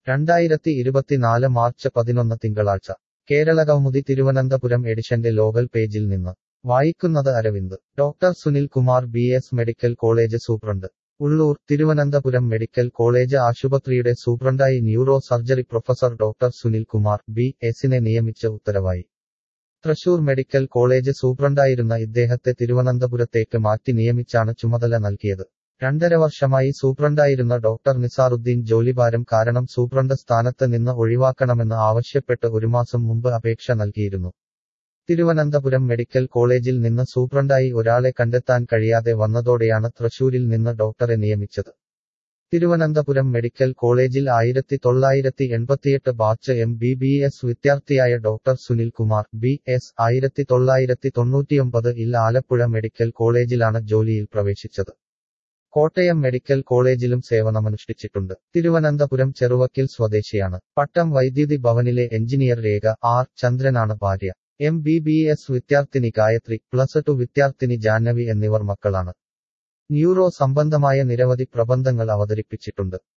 രണ്ടായിരത്തി ഇരുപത്തിനാല് മാർച്ച് പതിനൊന്ന് തിങ്കളാഴ്ച കേരള കൗമുദി തിരുവനന്തപുരം എഡിഷന്റെ ലോകൽ പേജിൽ നിന്ന് വായിക്കുന്നത് Aravind doctor Sunil Kumar B S medical college superintendent Ulloor Thiruvananthapuram medical college ആശുപത്രിയുടെ സൂപ്രണ്ടായി neuro surgery professor doctor Sunil Kumar B എസിനെ നിയമിച്ച ഉത്തരവായി തൃശൂർ മെഡിക്കൽ കോളേജ് സൂപ്രണ്ടായിരുന്ന ഇദ്ദേഹത്തെ തിരുവനന്തപുരത്തേക്ക് മാറ്റി നിയമിച്ചാണ് ചുമതല നൽകിയത് രണ്ടര വർഷമായി സൂപ്രണ്ടായിരുന്ന ഡോക്ടർ നിസാറുദ്ദീൻ ജോലിഭാരം കാരണം സൂപ്രണ്ട് സ്ഥാനത്ത് നിന്ന് ഒഴിവാക്കണമെന്ന് ആവശ്യപ്പെട്ട് ഒരു മാസം മുമ്പ് അപേക്ഷ നൽകിയിരുന്നു തിരുവനന്തപുരം മെഡിക്കൽ കോളേജിൽ നിന്ന് സൂപ്രണ്ടായി ഒരാളെ കണ്ടെത്താൻ കഴിയാതെ വന്നതോടെയാണ് തൃശൂരിൽ നിന്ന് ഡോക്ടറെ നിയമിച്ചത് തിരുവനന്തപുരം മെഡിക്കൽ കോളേജിൽ ആയിരത്തി തൊള്ളായിരത്തി എൺപത്തിയെട്ട് batch M B B S വിദ്യാർത്ഥിയായ doctor Sunil Kumar B S ആയിരത്തി തൊള്ളായിരത്തി തൊണ്ണൂറ്റിയൊമ്പത് ഇൽ ആലപ്പുഴ മെഡിക്കൽ കോളേജിലാണ് ജോലിയിൽ പ്രവേശിച്ചത് കോട്ടയം മെഡിക്കൽ കോളേജിലും സേവനമനുഷ്ഠിച്ചിട്ടുണ്ട് തിരുവനന്തപുരം ചെറുവക്കിൽ സ്വദേശിയാണ് പട്ടം വൈദ്യുതി ഭവനിലെ എഞ്ചിനീയർ രേഖ ആർ ചന്ദ്രനാണ് ഭാര്യ എം ബി ബി എസ് വിദ്യാർത്ഥിനി ഗായത്രി പ്ലസ് ടു വിദ്യാർത്ഥിനി ജാഹ്നവി എന്നിവർ മക്കളാണ് ന്യൂറോ സംബന്ധമായ നിരവധി പ്രബന്ധങ്ങൾ അവതരിപ്പിച്ചിട്ടുണ്ട്